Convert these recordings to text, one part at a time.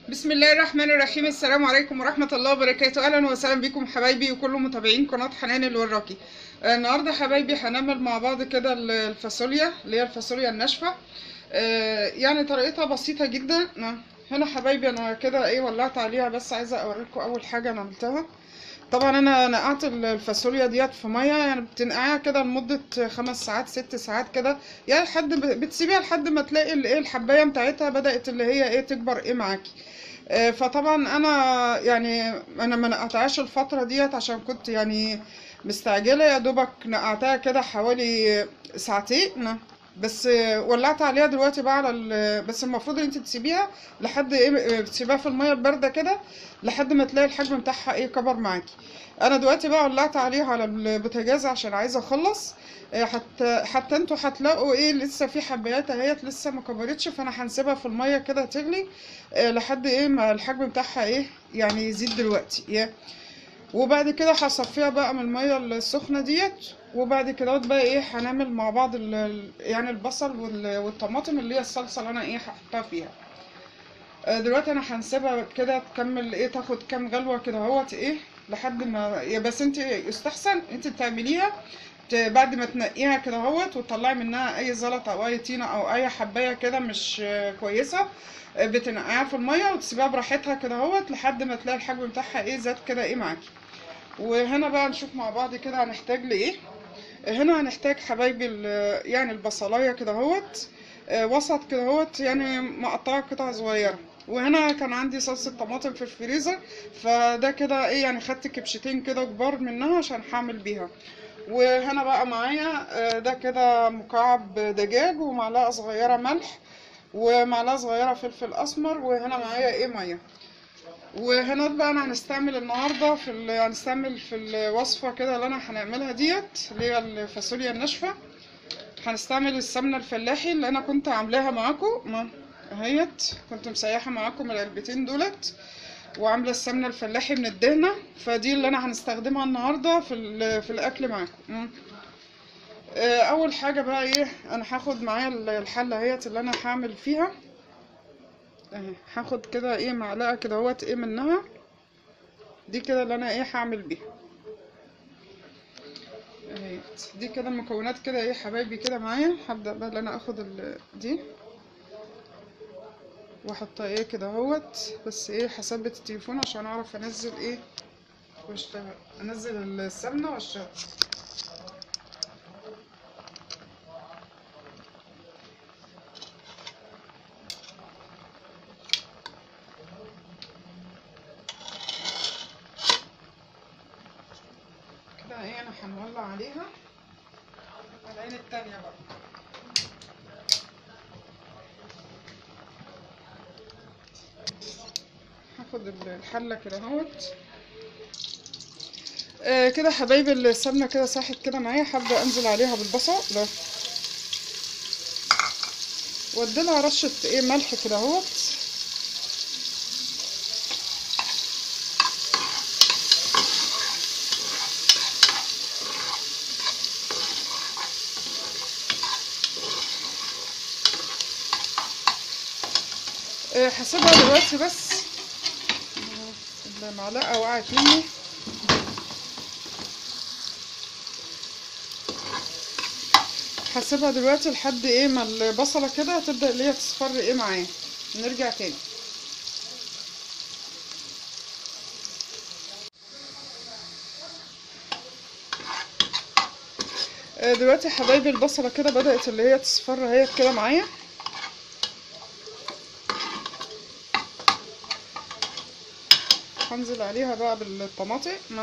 بسم الله الرحمن الرحيم السلام عليكم ورحمة الله وبركاته أهلا وسهلا بكم حبايبي وكل متابعين قناة حنان الوراكي آه، النهاردة حبايبي هنعمل مع بعض كده ال- الفاصوليا اللي هي الفاصوليا الناشفة آه، يعني طريقتها بسيطة جدا آه، هنا حبايبي أنا كده إيه ولعت عليها بس عايزة أوريكم أول حاجة أنا عملتها طبعا انا نقعت الفاصوليا ديت في ميه يعني بتنقعيها كده لمده خمس ساعات ست ساعات كده يعني لحد ب- بتسيبيها لحد ما تلاقي الايه الحبايه بتاعتها بدات اللي هي ايه تكبر ايه معاكي آه، فطبعا انا يعني انا ما نقعتهاش الفتره ديت عشان كنت يعني مستعجله يا دوبك نقعتها كده حوالي ساعتين بس آه، ولعت عليها دلوقتي بقى على ال- بس المفروض ان انت تسيبيها لحد ايه تسيبيها في الميه البارده كده لحد ما تلاقي الحجم بتاعها ايه كبر معاكي انا دلوقتي بقى ولعت عليها على البوتاجاز عشان عايزه اخلص آه، حتى حتى انتوا هتلاقوا ايه لسه في حبايات اهيت لسه ما كبرتش فانا هنسيبها في الميه كده تغلي آه، لحد ايه ما الحجم بتاعها ايه يعني يزيد دلوقتي يا وبعد كده هصفيها بقى من الميه السخنه ديت وبعد كده بقى ايه هنعمل مع بعض ال- ال- يعني البصل وال- والطماطم اللي هي الصلصه اللي انا ايه هحطها فيها آه، دلوقتي انا هنسيبها كده تكمل ايه تاخد كام غلوه كده اهوت ايه لحد ما يا بس انت يستحسن انت تعمليها ت- بعد ما تنقيها كده اهوت وتطلعي منها اي زلط او اي طينه او اي حبايه كده مش آه، كويسه آه، بتنقعيها في الميه وتسيبيها براحتها كده اهوت لحد ما تلاقي الحجم بتاعها ايه زاد كده ايه معاكي وهنا بقى نشوف مع بعض كده هنحتاج لايه هنا هنحتاج حبايبي ال- يعني البصلايه كده اهوت آه، وسط كده اهوت يعني مقطعه قطع صغيره وهنا كان عندي صلصه طماطم في الفريزر فده كده ايه يعني خدت كبشتين كده كبار منها عشان هعمل بيها وهنا بقى معايا آه، ده كده مكعب دجاج ومعلقه صغيره ملح ومعلقه صغيره فلفل اسمر وهنا معايا ايه ميه وهنا بقى انا هنستعمل النهارده في ال... هنستعمل في الوصفه كده اللي انا هنعملها ديت اللي هي الفاصوليا الناشفه هنستعمل السمنه الفلاحي اللي انا كنت عاملاها معاكم ما اهيت كنت مسيحه معاكم العلبتين دولت وعامله السمنه الفلاحي من الدهنه فدي اللي انا هنستخدمها النهارده في ال... في الاكل معاكم مم. آه، اول حاجه بقى ايه انا هاخد معايا الحله اهيت اللي انا هعمل فيها اهي هاخد كده ايه معلقه كده اهوت ايه منها دي كده اللي انا ايه هعمل بيها اهي دي كده المكونات كده ايه حبايبي كده معايا هبدا بقى اللي انا اخد ال- دي واحطها ايه كده اهوت بس ايه هثبت التليفون عشان اعرف انزل ايه واشتغل انزل السمنه واشتغل كده ايه انا هنولع عليها على العين التانية بقى هاخد الحلة كده اهوت آه كده حبايبي السمنة كده ساحت كده معايا هبدأ انزل عليها بالبصل ده واديلها رشة ايه ملح كده اهوت آه، هسيبها دلوقتي بس المعلقة وقعت مني هسيبها دلوقتي لحد ايه ما البصلة كده تبدأ اللي هي تصفر ايه معايا نرجع تاني آه، دلوقتي يا حبايبي البصلة كده بدأت اللي هي تصفر اهي كده معايا هنزل عليها بقى بالطماطم ما.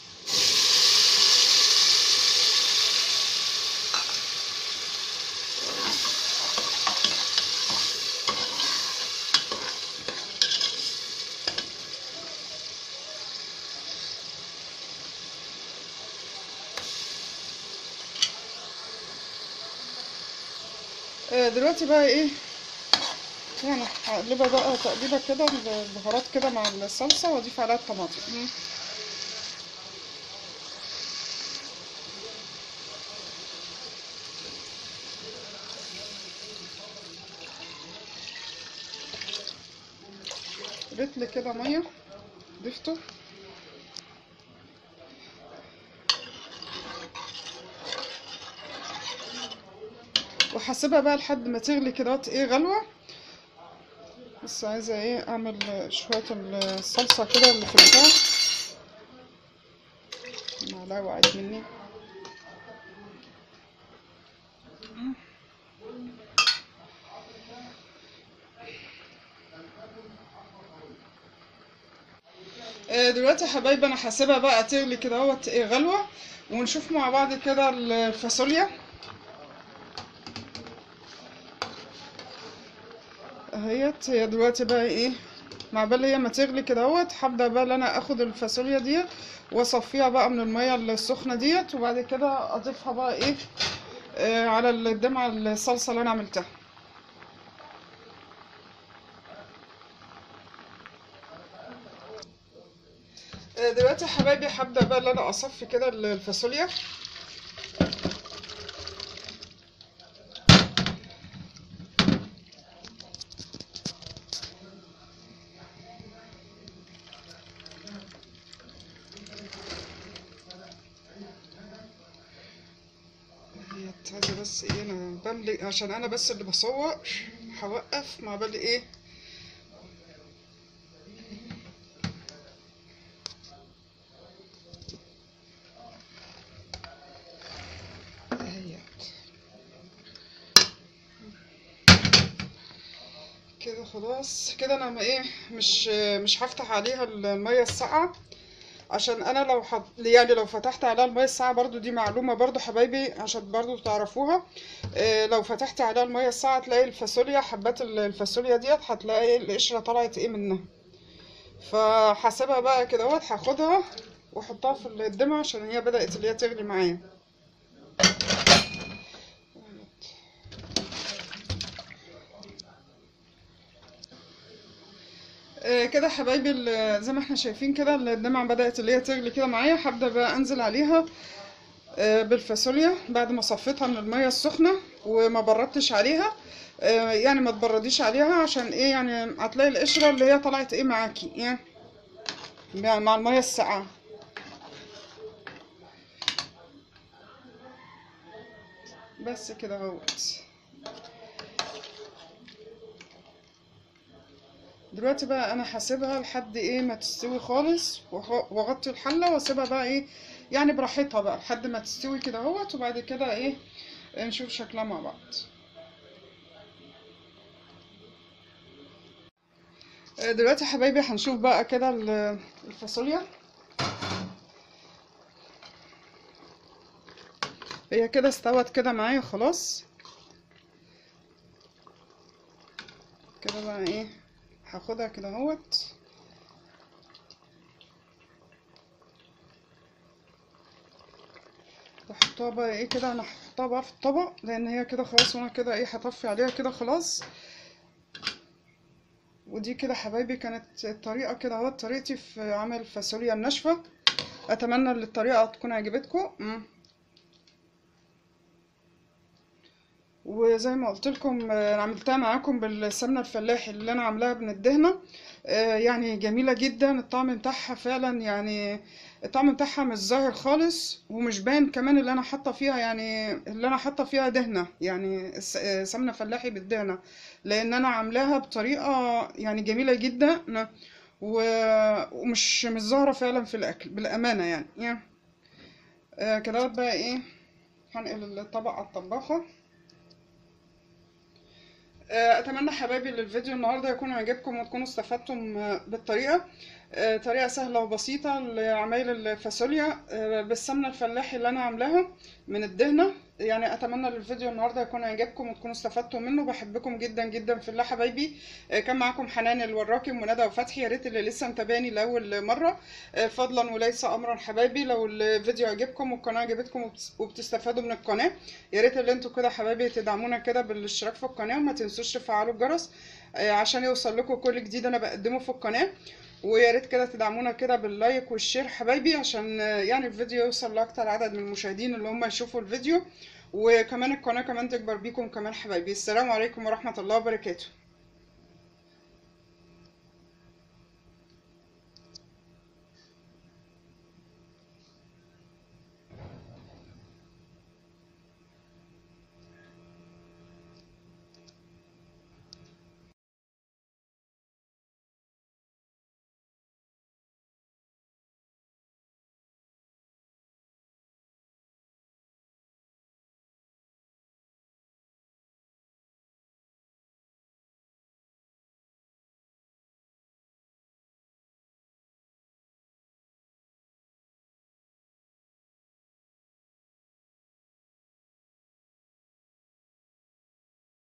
آه، دلوقتي بقى ايه يعني هقلبها بقى تقليبه كده البهارات كده مع الصلصه واضيف عليها الطماطم مم. لتر كده ميه ضفته وهسيبها بقى لحد ما تغلي كده ايه غلوه بس عايزه ايه اعمل شويه الصلصه كده اللي في البتاع المعلقه وقعت مني آه، دلوقتي يا حبايبي انا هسيبها بقى تغلي كده اهوت ايه غلوه ونشوف مع بعض كده الفاصوليا اهيت هي دلوقتي بقى ايه مع بال هي ما تغلي كده اهوت هبدا بقى ان انا اخد الفاصوليا ديت واصفيها بقى من الميه السخنه ديت وبعد كده اضيفها بقى ايه آه على الدمعه الصلصه اللي انا عملتها آه، دلوقتي يا حبايبي هبدا بقى ان انا اصفي كده الفاصوليا هي عايزه بس ايه انا بملي عشان انا بس اللي بصور هوقف مع بالي ايه اهيت كده خلاص كده انا ما ايه مش مش هفتح عليها الميه الساقعه عشان انا لو حط... يعني لو فتحت عليها الميه الساقعه برضو دي معلومه برضو حبايبي عشان برضو تعرفوها إيه لو فتحت عليها الميه الساقعه تلاقي الفاصوليا حبات الفاصوليا ديت هتلاقي القشره طلعت ايه منها فهسيبها بقى كده اهوت هاخدها واحطها في الدمعه عشان هي بدات اللي هي تغلي معايا آه، كده يا حبايبي ال- زي ما احنا شايفين كده الدمعة بدأت اللي هي تغلي كده معايا هبدأ بقى انزل عليها آه، بالفاصوليا بعد ما صفيتها من المية السخنة وما بردتش عليها آه، يعني ما تبرديش عليها عشان ايه يعني هتلاقي القشرة اللي هي طلعت ايه معاكي يعني مع مع المية الساقعة بس كده اهوت دلوقتي بقى انا هسيبها لحد ايه ما تستوي خالص وأغ- واغطي الحله واسيبها بقى ايه يعني براحتها بقى لحد ما تستوي كده اهوت وبعد كده ايه نشوف شكلها مع بعض آه، دلوقتي يا حبايبي هنشوف بقى كده ال- الفاصوليا هي كده استوت كده معايا خلاص كده بقى ايه هاخدها كده اهوت واحطها بقى ايه كده انا هحطها بقى في الطبق لان هي كده خلاص وانا كده ايه هطفي عليها كده خلاص ودي كده حبايبي كانت الطريقة كده اهوت طريقتي في عمل الفاصوليا الناشفة اتمنى ان الطريقة تكون عجبتكم مم. وزي ما قلت لكم انا عملتها معاكم بالسمنه الفلاحي اللي انا عاملاها من الدهنه آه، يعني جميله جدا الطعم بتاعها فعلا يعني الطعم بتاعها مش ظاهر خالص ومش باين كمان اللي انا حاطه فيها يعني اللي انا حاطه فيها دهنه يعني الس- آه، سمنه فلاحي بالدهنه لان انا عاملاها بطريقه يعني جميله جدا و- ومش مش ظاهره فعلا في الاكل بالامانه يعني, يعني آه، كده بقى ايه هنقل الطبق على الطباخه آه، اتمنى حبايبي ان الفيديو النهارده يكون عجبكم وتكونوا استفدتم آه، بالطريقه آه، طريقه سهله وبسيطه لعمايل الفاصوليا آه، بالسمنه الفلاحي اللي انا عاملاها من الدهنه يعني اتمنى ان الفيديو النهارده يكون عجبكم وتكونوا استفدتوا منه بحبكم جدا جدا في الله حبايبي آه، كان معاكم حنان الوراكي ومنى وفتحي يا ريت اللي لسه متابعني لاول مره آه، فضلا وليس امرا حبايبي لو الفيديو عجبكم والقناه عجبتكم وبت- وبتستفادوا من القناه يا ريت اللي انتوا كده حبايبي تدعمونا كده بالاشتراك في القناه وما تنسوش تفعلوا الجرس آه، عشان يوصل لكم كل جديد انا بقدمه في القناه ويا ريت كده تدعمونا كده باللايك والشير حبايبي عشان آه، يعني الفيديو يوصل لاكتر عدد من المشاهدين اللي هم يشوفوا الفيديو وكمان القناه كمان تكبر بيكم كمان حبايبي السلام عليكم ورحمه الله وبركاته